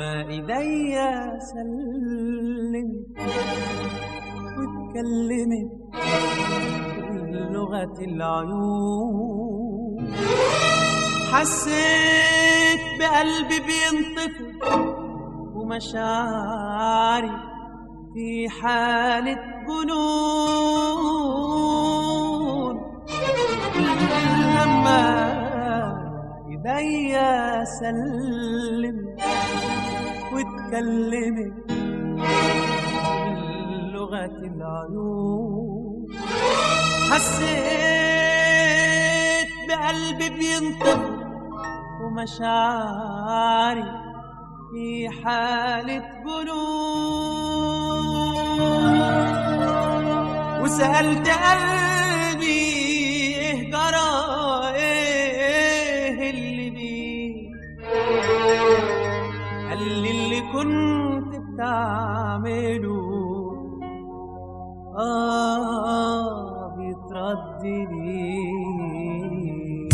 لما ايديا سلمت واتكلمت بلغة العيون حسيت بقلبي بينطفئ ومشاعري في حالة جنون لما ايديا سلمت واتكلمت بلغة العيون حسيت بقلبي بينطق ومشاعري في حالة جنون وسألت قلبي ايه جرى ايه اللي بيه قال لي اللي كنت بتعمله آه بيترد ليه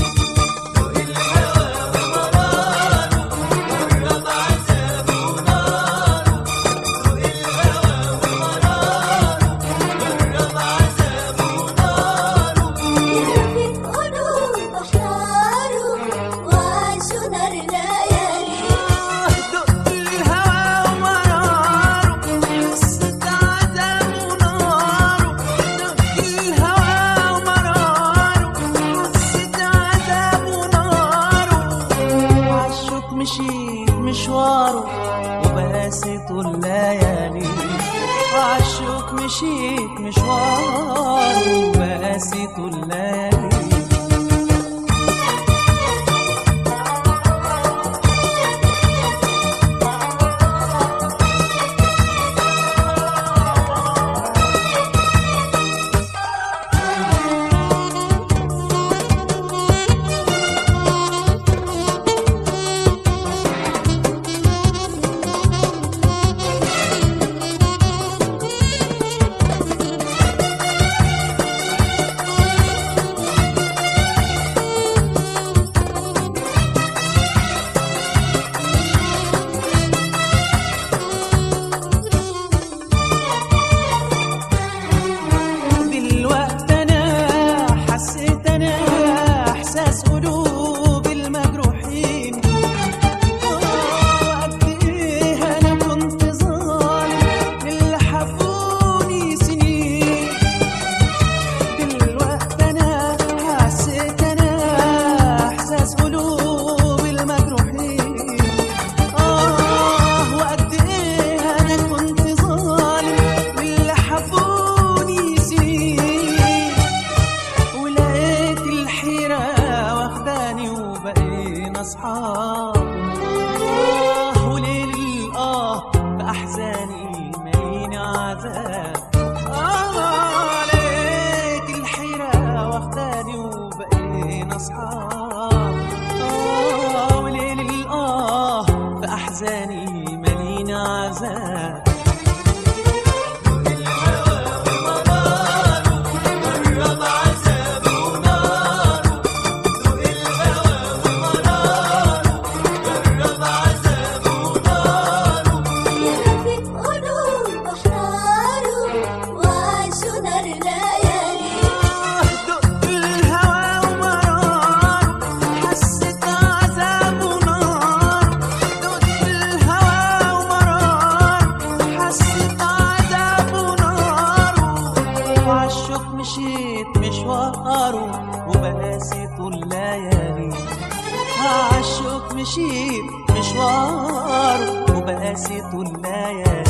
يلفت قلوب أحراره وعاشوا نار الليالي دق الهوى ومراره قصة عذاب وناره دق الهوى ومراره قصة عذاب وناره وعالشوك مشيت مشواره وبقاسته الليالي وعالشوك مشيت مشواره وبقاسته الليالي دلوقتي انا حسيت انا احساس قلوب المجروحين آه، قد ايه انا كنت ظالم اللي حبوني سنين دلوقتي انا حسيت انا احساس قلوب المجروحين آه وقد إيه أنا كنت ظالم واللي حبوني سنين ولقيت الحيرة واخداني وبقينا أصحاب آه وليل الآه بأحزاني ماليني عذاب آه لقيت الحيرة واخداني وبقينا أصحاب آه وليل الآه بأحزاني ماليني عذاب يلفت قلوب أحراره وعاشوا نار الليالي دق الهوى ومرار حسيت عذاب ونار دق الهوى ومرار حسيت عذاب ونار وعالشوك مشيت مشواره وبقاسيته الليالي عالشوك مشيت مشواره وبقاسيته الليالي